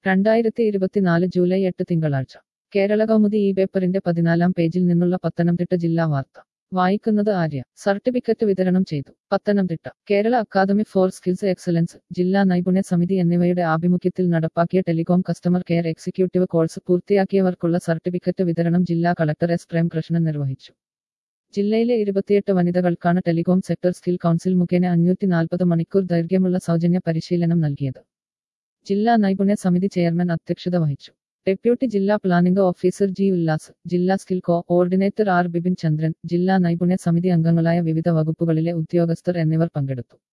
രണ്ടായിരത്തി ഇരുപത്തിനാല് ജൂലൈ എട്ട് തിങ്കളാഴ്ച കേരള കൗമുദി ഈ പേപ്പറിന്റെ പതിനാലാം പേജിൽ നിന്നുള്ള പത്തനംതിട്ട ജില്ലാ വാർത്ത വായിക്കുന്നത് ആര്യ സർട്ടിഫിക്കറ്റ് വിതരണം ചെയ്തു Pathanamthitta Kerala academy for skills excellence ജില്ലാ നൈപുണ്യ സമിതി എന്നിവയുടെ ആഭിമുഖ്യത്തിൽ നടപ്പാക്കിയ telecom customer care executive course പൂർത്തിയാക്കിയവർക്കുള്ള സർട്ടിഫിക്കറ്റ് വിതരണം ജില്ലാ കളക്ടർ എസ് പ്രേംകൃഷ്ണൻ നിർവഹിച്ചു ജില്ലയിലെ ഇരുപത്തിയെട്ട് വനിതകൾക്കാണ് ടെലികോം സെക്ടർ സ്കിൽ കൗൺസിൽ മുഖേന അഞ്ഞൂറ്റി നാൽപ്പത് മണിക്കൂർ ദൈർഘ്യമുള്ള സൗജന്യ പരിശീലനം നൽകിയത് ജില്ലാ നൈപുണ്യ സമിതി ചെയർമാൻ അധ്യക്ഷത വഹിച്ചു ഡെപ്യൂട്ടി ജില്ലാ പ്ലാനിംഗ് ഓഫീസർ ജി ഉല്ലാസ് ജില്ലാ skill coordinator R Bipin Chandran ജില്ലാ നൈപുണ്യ സമിതി അംഗങ്ങളായ വിവിധ വകുപ്പുകളിലെ ഉദ്യോഗസ്ഥർ എന്നിവർ പങ്കെടുത്തു